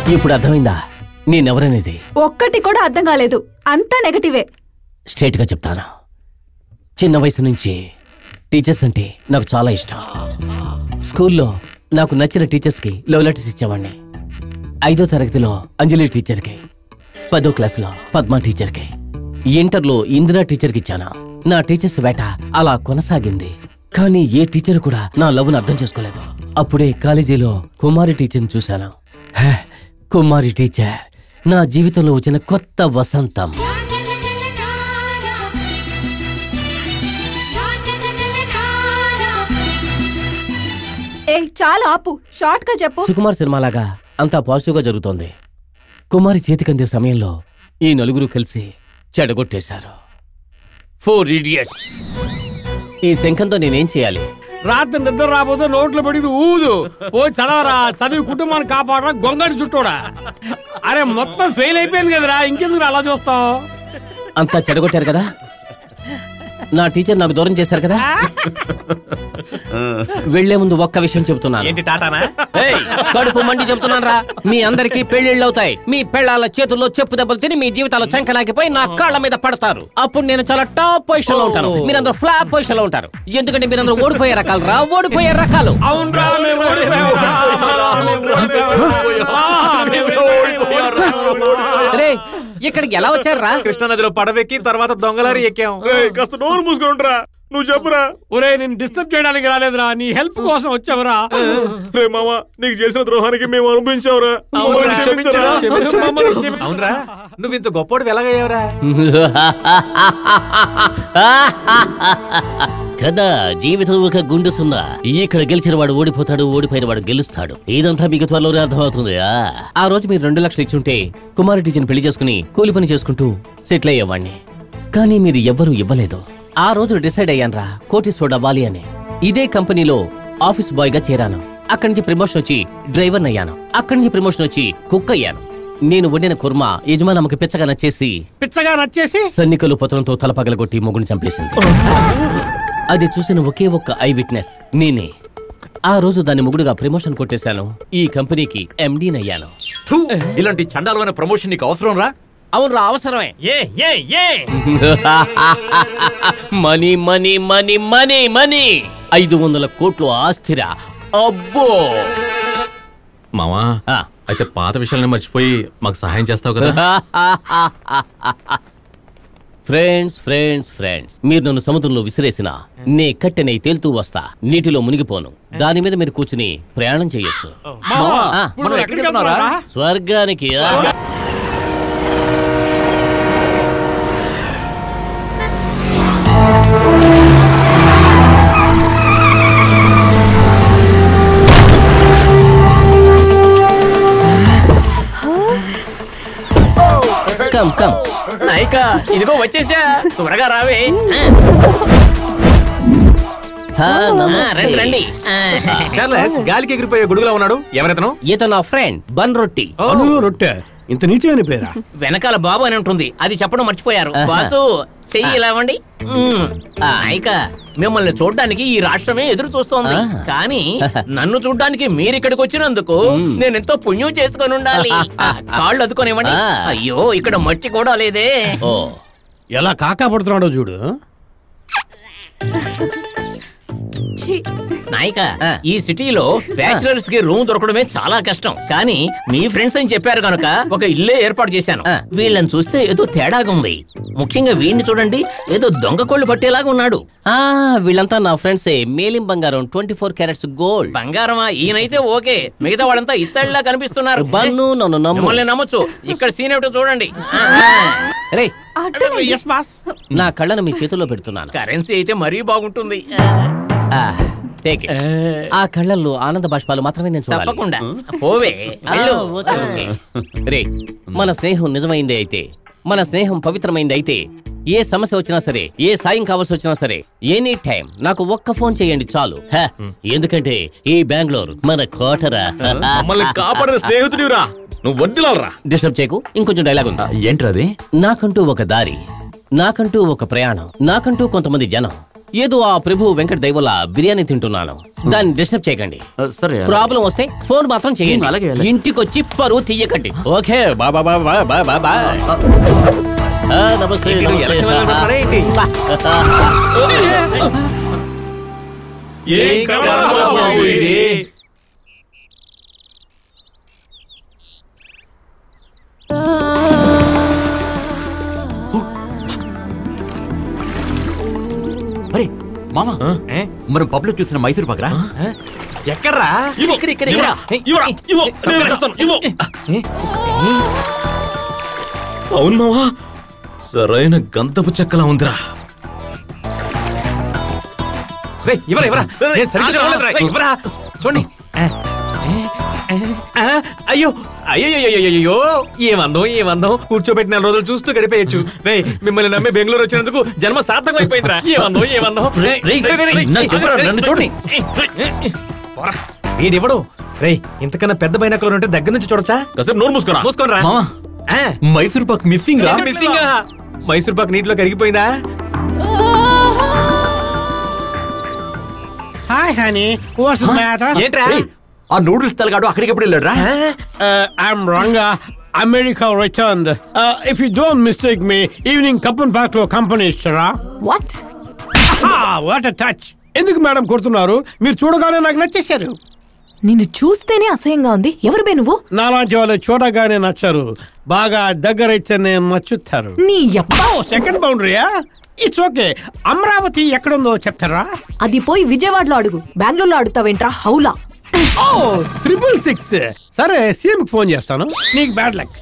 ఇప్పుడు అర్థమైందా నేనెవరనేది ఒక్కటి కూడా అర్థం కాలేదు అంతా నెగటివే స్ట్రేట్గా చెప్తాను చిన్న వయసు నుంచి టీచర్స్ అంటే నాకు చాలా ఇష్టం స్కూల్లో నాకు నచ్చిన టీచర్స్కి లవ్ లెటర్స్ ఇచ్చేవాడిని ఐదో తరగతిలో అంజలి టీచర్కి పదో క్లాస్లో పద్మ టీచర్కి ఇంటర్లో ఇందిరా టీచర్కి ఇచ్చాను నా టీచర్స్ వేట అలా కొనసాగింది కానీ ఏ టీచర్ కూడా నా లవ్ను అర్థం చేసుకోలేదు అప్పుడే కాలేజీలో కుమారి టీచర్ని చూశాను హే, కుమారి టీచర్ నా జీవితంలో వచ్చిన కొత్త వసంతం ఏ చాలా ఆపు షార్ట్ గా చెప్పు సుకుమార్ సినిమాలాగా అంతా పాజిటివ్గా జరుగుతోంది కుమారి చేతికందే సమయంలో ఈ నలుగురు కలిసి చెడగొట్టేశారు ఫోర్ ఇడియట్స్ ఈ శంఖంతో నేనేం చేయాలి రాత్రి నిద్ర రాబోతే నోట్లో పడి నువ్వు ఊదు ఓ చదవరా చదివి కుటుంబాన్ని కాపాడరా గొంగడి చుట్టూడా అరే మొత్తం ఫెయిల్ అయిపోయింది కదరా ఇంకెందుకు అలా చూస్తావు అంతా చెడగొట్టారు కదా నా టీచర్ నాకు దూరం చేశారు కదా వెళ్లే ముందు ఒక్క విషయం చెబుతున్నాను ఏంటి టాటానా ఏయ్, కడుపు మండి చెబుతున్నాను రా మీ అందరికి పెళ్లిళ్ళు అవుతాయి మీ పెళ్ళాల చేతుల్లో చెప్పు దెబ్బలు తిని మీ జీవితాలు చంకనాగిపోయి నా కాళ్ళ మీద పడతారు అప్పుడు నేను చాలా టాప్ పొజిషన్ లో ఉంటాను మీరందరూ ఫ్లాప్ పొజిషన్ లో ఉంటారు ఎందుకంటే మీరందరూ ఓడిపోయే రకాలు రా ఓడిపోయే రకాలు అవునరా మేము ఓడిపోయావురా. ఆ, మేము ఓడిపోయావురా. రే ఇక్కడికి ఎలా వచ్చారు రా కృష్ణానదిలో పడవెక్కి తర్వాత దొంగలారి ఎక్కాం కాస్త నోరు మూసుకొని ఉండరా నువ్వు చెప్పురా ఒరే నేను డిస్టర్బ్ చేయడానికి రాలేదురా నీ హెల్ప్ కోసం వచ్చావురా రే మామ నీకు చేసిన ద్రోహానికి మేము అనుభవించావురా మమ్మల్ని క్షమించరా? మమ్మల్ని క్షమి- అవునరా నువ్వు ఇంత గొప్పోడు ఎలాగయ్యావురా కదా జీవితం ఒక గుండు సున్నా ఇక్కడ గెలిచిన వాడు ఓడిపోతాడు ఓడిపోయిన వాడు గెలుస్తాడు ఇదంతా మీకు త్వరలోనే అర్థమవుతుంది ఆ. ఆ రోజు మీరు రెండు లక్షలు ఇచ్చుంటే కుమారి టీచర్ని పెళ్లి చేసుకుని కూలి పని చేసుకుంటూ సెటిల్ అయ్యేవాడిని కానీ మీరు ఎవ్వరూ ఇవ్వలేదు ఆ రోజు డిసైడ్ అయ్యాన్రా కోటీశ్వరుడు అవ్వాలి అని ఇదే కంపెనీలో ఆఫీస్ బాయ్ గా చేరాను అక్కడి నుంచి ప్రమోషన్ వచ్చి డ్రైవర్ అయ్యాను అక్కడి నుంచి ప్రమోషన్ వచ్చి కుక్ అయ్యాను నేను వండిన కుర్మా యజమానమ్మకి పిచ్చగా నచ్చేసి పిచ్చగా నచ్చేసి సన్నికలు పత్రంతో తల పగలగొట్టి మొగుని చంపేసింది అది చూసిన ఒకే ఒక్క ఐ విట్నెస్ నేనే ఆ రోజు దాని మొగుడుగా ప్రమోషన్ కొట్టేశాను ఈ కంపెనీకి ఎండీనయ్యాను థూ, ఇలాంటి చండాలమైన ప్రమోషన్ నీకు అవసరం రా అవును అవసరమే ఏ ఏ ఏ money money money money money ఐదు వందల కోట్లు ఆస్తిరా అబ్బో మావా ఆ. అయితే పాత విషయాలను మర్చిపోయి మాకు సహాయం చేస్తావు కదా ఫ్రెండ్స్ ఫ్రెండ్స్ ఫ్రెండ్స్ మీరు నన్ను సముద్రంలో విసిరేసిన నే కట్టెనై తేలుతూ వస్తా నీటిలో మునిగిపోను దాని మీద మీరు కూర్చుని ప్రయాణం చేయొచ్చు మావా, ఆ, ఇప్పుడు మనం ఎక్కడికి ఎక్కడికి వెళ్తున్నారా? వెళ్తున్నావురా? స్వర్గానికి ఆ. కమ్ కమ్ నాయక ఇదిగో వచ్చేసా త్వరగా రావే హా, ఆ, నమస్తే. రండి రండి చార్లెస్ గాలికి ఎగిరిపోయే గొడుగులా ఉన్నాడు ఎవరెతను ఇతను నా ఫ్రెండ్ బన్ రొట్టి అనులో రొట్టె ఇంత నీచమైన పేరా వెనకాల బాబు అని ఉంటుంది అది చెప్పడం మర్చిపోయారు ఆహా. బాసు చెయ్యి ఇలా ఇవ్వండి మ్మ్. నాయక మిమ్మల్ని చూడ్డానికి ఈ రాష్ట్రమే ఎదురు చూస్తోంది ఆహా. కానీ నన్ను చూడ్డానికి మీరు ఇక్కడికి వచ్చినందుకు నేను ఎంతో పుణ్యం చేసుకొని ఉండాలి ఆ, కాళ్ళు అదుకోనివ్వండి ఆ. అయ్యో ఇక్కడ మట్టి కూడా లేదే ఓ ఎలా కాకా పడుతున్నాడో చూడు ఛీ, నాయక ఆ. ఈ సిటీలో బ్యాచిలర్స్ కి రూమ్ దొరకడమే చాలా కష్టం కానీ మీ ఫ్రెండ్స్ అని చెప్పారు కనుక ఒక ఇల్లే ఏర్పాటు చేశాను ఆ. వీళ్ళని చూస్తే ఏదో తేడాగా ఉంది ముఖ్యంగా వీడిని చూడండి ఏదో దొంగ కోళ్ళు పట్టేలాగా ఉన్నాడు ఆ వీళ్ళంతా నా ఫ్రెండ్సే మేలిం బంగారం ట్వంటీ ఫోర్ క్యారెట్స్ గోల్డ్ బంగారమా ఈయనైతే ఓకే మిగతా వాళ్ళంతా ఇత్తడిలా కనిపిస్తున్నారు బన్ను నన్ను నమ్ము మిమ్మల్ని నమ్మొచ్చు ఇక్కడ సీన్ ఏమిటో చూడండి రే అర్థమైంది. ఎస్ బాస్ నా కళ్ళను మీ చేతుల్లో పెడుతున్నాను కరెన్సీ అయితే మరీ బాగుంటుంది ఆ, take it. ఆ కళ్ళల్లో ఆనంద బాష్పాలు మాత్రమే నేను చూడాలి తప్పకుండా పోవే ఆ, వెళ్ళు. Okay, okay. రే మన స్నేహం నిజమైందే అయితే మన స్నేహం పవిత్రమైంది అయితే ఏ సమస్య వచ్చినా సరే ఏ సాయం కావాల్సి వచ్చినా సరే ఎనీ టైం నాకు ఒక్క ఫోన్ చేయండి చాలు హ, ఎందుకంటే ఈ బెంగళూరు మన కోటరా మమ్మల్ని కాపాడిన స్నేహితుడిరా నువ్వు వద్దులాలరా డిస్టర్బ్ చేయకు ఇంకొంచెం డైలాగ్ ఉంది ఏంట్రా అది నాకంటూ ఒక దారి నాకంటూ ఒక ప్రయాణం నాకంటూ కొంతమంది జనం ఏదో ఆ ప్రభు వెంకట దైవల బిర్యానీ తింటున్నాను దాన్ని డిస్టర్బ్ చేయకండి సరే ప్రాబ్లం వస్తే ఫోన్ మాత్రం చేయండి అలాగే, అలాగే. ఇంటికి వచ్చి పరువు తీయకండి ఓకే బా బా బా బా బా బా బా ఆ, నమస్తే నమస్తే. ఏం కర్మ బాబు ఇది? అరే మామ మనం పబ్ లో చూసిన మైసూర్ పక్కరా ఎక్కడ్రా ఇవ్వు, ఇక్కడ, ఇక్కడ, ఇవ్వరా, ఇవ్వరా, ఇవ్వు, నేను చూస్తాను, ఇవ్వు. అవును మావా సరైన గంధపు చెక్కలా ఉందిరా రే ఇవరా ఇవరా నేను సరిగ్గా చూడలేదురా. ఇవ్వరా చూడండి ఆ, ఆ, అయ్యో అయ్యో ఏమందం ఏమందం కూర్చోబెట్టి నెల రోజులు చూస్తూ గడిపేయచ్చు రే మిమ్మల్ని నమ్మి బెంగళూరు వచ్చినందుకు జన్మ సార్థకం అయిపోయిందిరా ఏమందం ఏమందం రేయ్, రేయ్, నన్ను చూడరా, నన్ను చూడండి. పోరా, వీడివ్వడు రే ఇంతకన్నా పెద్ద బైనాకులు ఉంటే దగ్గర నుంచి చూడొచ్చా కాసేపు నోరు మూసుకోరా మూసుకోనరా మామ మైసూర్ పాక్ మిస్సింగ్ రా మిస్సింగ్ మైసూర్ పాక్ నీటిలో కరిగిపోయిందా Hi, honey. What's the matter? ఏంట్రా రేయ్, ఆ నూడిల్స్ తలగాడు అక్కడికి ఎప్పుడు వెళ్ళాడు రా Uh, I'm Ranga. America returned. Uh, if you don't mistake me, evening couple back to a company, Sarah. What Ah, what a touch. ఎందుకు మేడం కొడుతున్నారు మీరు చూడగానే నాకు నచ్చేశారు నిన్ను చూస్తేనే అసహ్యంగా ఉంది ఎవరు బే నువ్వు నాలాంటి వాళ్ళు చూడగానే నచ్చారు బాగా దగ్గర అయితేనే నచ్చుతారు నీ యప్ప ఓ సెకండ్ బౌండరీయా ఇట్స్ ఓకే అమరావతి ఎక్కడుందో చెప్తారా అది పోయి విజయవాడలో అడుగు బెంగళూరులో అడుగుతావేంట్రా హౌలా ఓ ట్రిపుల్ సిక్స్ సరే సీఎం ఫోన్ చేస్తాను నీకు bad luck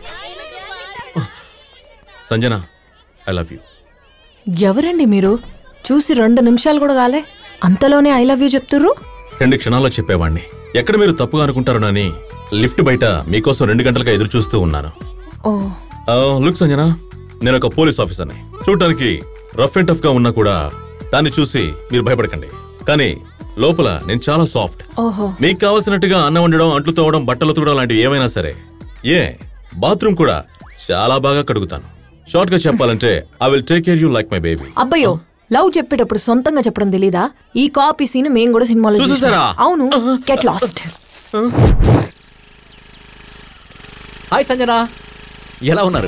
Sanjana I love you ఎవరండి మీరు చూసి రెండు నిమిషాలు కూడా కాలే అంతలోనే ఐ లవ్ యూ చెప్తుర్రు రెండు క్షణాల్లో చెప్పేవాణ్ణి ఎక్కడ మీరు తప్పుగా అనుకుంటారోనని లిఫ్ట్ బయట మీకోసం రెండు గంటలుగా ఎదురు చూస్తూ ఉన్నాను ఓ లుక్ సంజన నేను ఒక పోలీస్ ఆఫీసర్ని చూడటానికి రఫ్ అండ్ టఫ్ గా ఉన్నా కూడా దాన్ని చూసి మీరు భయపడకండి కానీ లోపల నేను చాలా సాఫ్ట్ ఓహో మీకు కావలసినట్టుగా అన్నం వండడం అంట్లు తోవడం బట్టలు ఉతకడం లాంటివి ఏమైనా సరే ఏ బాత్రూమ్ కూడా చాలా బాగా కడుగుతాను షార్ట్ గా చెప్పాలంటే I will take care you like my baby అబ్బయ్యో లవ్ చెప్పేటప్పుడు సొంతంగా చెప్పడం తెలీదా ఈ కాపీ సీన్ మేము కూడా సినిమాలో చూసాం. చూసేశారా? అవును గెట్ లాస్ట్ హాయ్ సంజన ఎలా ఉన్నారు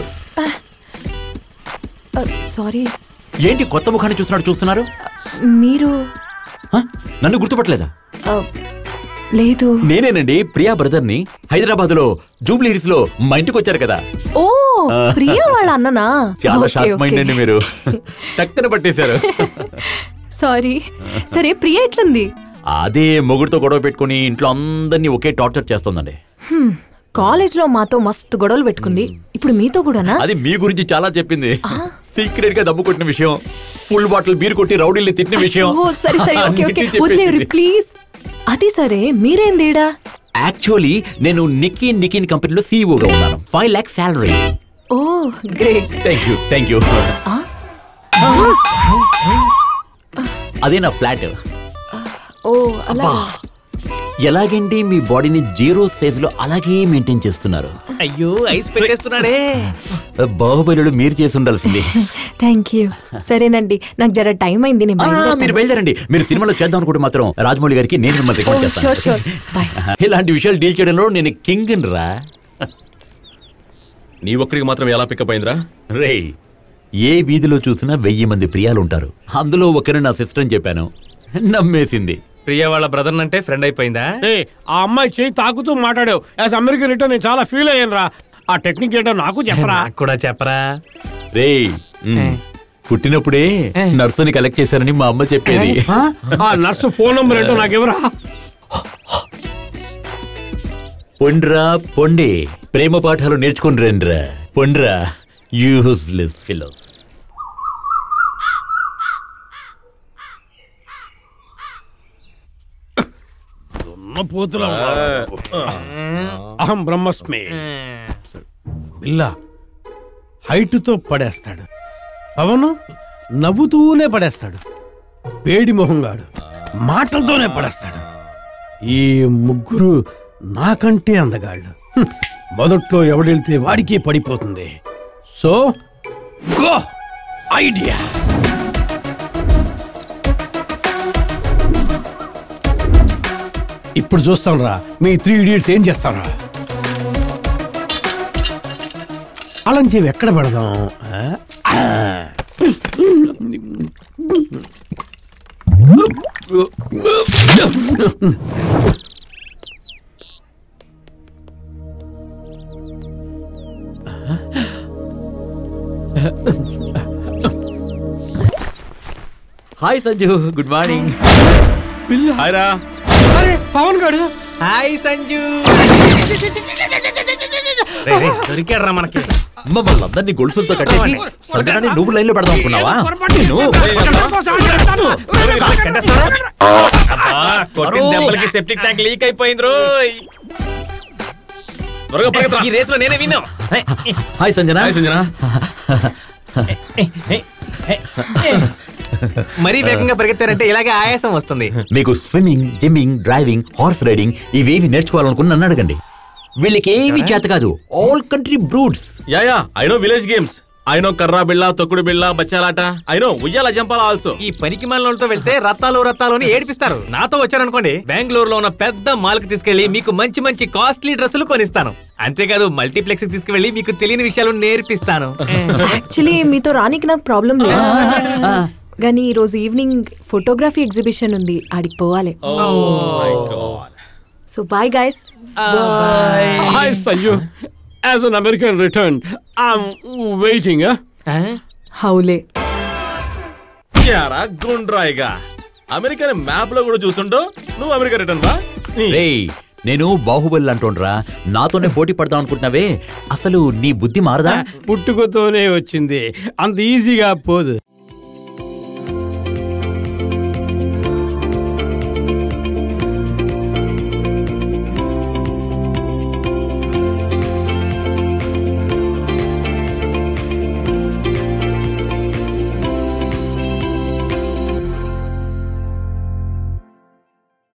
సారీ ఏంటి కొత్త ముఖాన్ని చూస్తున్నాడు చూస్తున్నారు మీరు హ? నన్ను గుర్తుపట్టలేదా uh, లేదు నేనేనండి ప్రియా బ్రదర్ ని హైదరాబాద్ లో జూబ్లీ హిల్స్ లో మా ఇంటికి వచ్చారు కదా ఓ ప్రియా వాళ్ళ అన్ననా చాలా షార్ప్ మైండ్ అండి మీరు టక్కన పట్టేశారు సారీ సరే ప్రియ ఎట్లుంది అదే మొగుడుతో గొడవ పెట్టుకుని ఇంట్లో అందరినీ ఒకే టార్చర్ చేస్తుందండి కాలేజ్ లో మాతో మస్తు గొడవలు పెట్టుకుంది ఇప్పుడు మీతో కూడానా అది మీ గురించి చాలా చెప్పింది సీక్రెట్ గా దమ్ము కొట్టిన విషయం ఫుల్ బాటిల్ బీర్ కొట్టి రౌడీల్ని తిట్టిన విషయం ఓ సరే సరే ఓకే ఓకే అన్నిటినీ వదిలేరు చెప్పేసింది. ప్లీజ్ అది సరే మీరేందేడా యాక్చువల్లీ నేను నిక్కీ నికిన్ కంపెనీలో సీఈఓగా ఉన్నాను five lakh salary oh great thank you thank you అదే నా ఫ్లాట్ ఓ అలా ఎలాగండి మీ బాడీని జీరో సైజ్ లో అలాగే మెయింటైన్ చేస్తున్నారు అయ్యో ఐస్ పెట్టేస్తున్నాడే బాహుబలిలో మీరు చేసి ఉండాల్సింది థ్యాంక్ యూ సరేనండి నాకు జర టైం అయింది నేను ఆ, బయలుదేరుతాను. మీరు బయలుదేరండి మీరు సినిమాలో చేద్దాం అనుకుంటే మాత్రం రాజమౌళి గారికి నేను మిమ్మల్ని recommend oh, sure, sure. Bye. చేస్తాను ఇలాంటి విషయాలు డీల్ చేయడంలో నేను కింగ్ రా నీ ఒక్కడికి మాత్రం ఎలా పికప్ అయిందిరా రేయ్ ఏ వీధిలో చూసినా వెయ్యి మంది ప్రియాలు ఉంటారు అందులో ఒకరు నా సిస్టర్ అని చెప్పాను నమ్మేసింది ప్రియ వాళ్ళ బ్రదర్ అంటే ఫ్రెండ్ అయిపోయిందా ఏ ఆ అమ్మాయి చేయి తాకుతూ మాట్లాడావు యాజ్ అమెరికన్ రిటర్న్ నేను చాలా ఫీల్ అయ్యాను రా ఆ టెక్నిక్ ఏంటో నాకు చెప్పరా నాకు కూడా చెప్పరా రేయ్ మ్, పుట్టినప్పుడే నర్సుని కలెక్ట్ చేశారని మా అమ్మ చెప్పేది ఆ? ఆ నర్సు ఫోన్ నంబర్ ఏంటో నాకెవరా పొండ్రా పొండి ప్రేమ పాఠాలు నేర్చుకుని రండ్రా పొండ్రా యూస్లెస్ ఫిలోస్ పోతున్నా అహం బ్రహ్మస్మి బిల్లా హైటుతో పడేస్తాడు పవను నవ్వుతూనే పడేస్తాడు వేడి మొహంగాడు మాటలతోనే పడేస్తాడు ఈ ముగ్గురు నాకంటే అందగాళ్ళు హ్మ్. మొదట్లో ఎవడెళ్తే వాడికే పడిపోతుంది సో గో ఐడియా ఇప్పుడు చూస్తాం రా మీ త్రీ ఇడియట్స్ ఏం చేస్తారా అలం చెవి ఎక్కడ పెడదాం ఆ? ఆ. Hi Sanju good morning hi రా అరే పవన్ గాడు హాయ్ సంజు దొరికాడు రా మనకి మమ్మల్ని అందరినీ గొలుసులతో కట్టేసి సంజనాన్ని నువ్వు లైన్ లో పెడదాం అనుకున్నావా నిన్ను- అబ్బా, కొట్టిన దెబ్బలకి సెప్టిక్ ట్యాంక్ లీక్ అయిపోయింది రోయ్ త్వరగా పరిగెత్తరా. ఈ రేస్ లో నేనే విన్నాం హాయ్ సంజన హాయ్ సంజన మరీ వేగంగా పరిగెత్తారంటే ఇలాగే ఆయాసం వస్తుంది మీకు swimming gyming driving horse riding ఇవేవి నేర్చుకోవాలనుకుని నన్ను అడగండి వీళ్ళకి ఏవి చేత కాదు all country brutes yeah yeah I know village games I know కర్రా బిళ్ళ తొక్కుడు బిళ్ళ బచ్చాలాట ఐ నో ఉయ్యాల జంపాల ఆల్సో ఈ పనికి మాలతో వెళ్తే రత్తాలు రత్తాలు అని ఏడిపిస్తారు నాతో వచ్చారనుకోండి బెంగళూరులో ఉన్న పెద్ద మాల్ కి తీసుకెళ్లి మీకు మంచి మంచి కాస్ట్లీ డ్రెస్సులు కొనిస్తాను అంతేకాదు మల్టీప్లెక్స్ కి తీసుకువెళ్లి మీకు తెలియని విషయాలు నేర్పిస్తాను యాక్చువల్లీ మీతో రానికి నాకు ప్రాబ్లం లేదు కానీ ఈ రోజు ఈవినింగ్ ఫోటోగ్రఫీ ఎగ్జిబిషన్ ఉంది ఆడికి పోవాలి so bye guys hi Sanju as an American return I'm waiting హౌలే యారా గుండ్రాయిగా అమెరికా మ్యాప్ లో కూడా చూస్తుంటో నువ్వు అమెరికా రిటర్న్ బా రేయ్ నేను బాహుబలి అంటోండ్రా నాతోనే పోటీ పడదాం అనుకుంటున్నావే అసలు నీ బుద్ధి మారదా పుట్టుకతోనే వచ్చింది అంత ఈజీగా పోదు